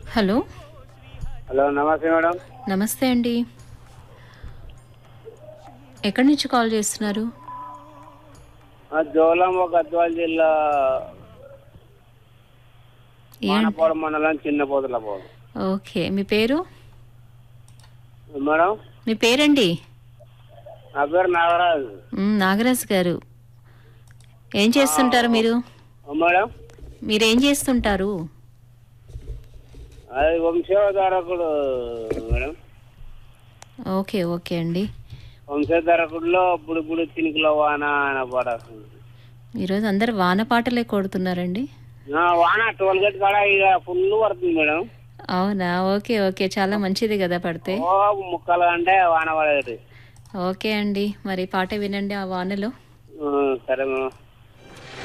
Hello hello నమస్తే madam నమస్తే అండి ఎక్కడి నుంచి కాల్ చేస్తున్నారు ఆ జోలమ్మ గద్వాల జిల్లా ఏ మానపాడు మండలం చిన్న పోతులపాడు ఓకే మీ పేరు మేడం మీ పేరండి నా పేరు నాగరాజు మ్, నాగరాజు గారు ఏం చేస్తుంటారు మీరు ఆ, మేడం మీరేం చేస్తుంటారు అది వంశధారకుడు మేడం ఓకే ఓకే అండి వంశధారకుడిలో ఇప్పుడు ఇప్పుడు తినికిలో వాన అనే పాట వస్తుంది. ఈరోజు అందరు వాన పాటలే కొడుతున్నారండి ఆ, వాన ట్వెల్వ్ గేట్ కాడ ఇక ఫుల్ పడుతుంది మేడం అవునా ఓకే ఓకే చాలా మంచిది కదా పడితే ఓ ముక్కలు అంటే వాన పడేది ఓకే అండి మరి పాట వినండి ఆ వానలో ఆ, సరే మేడం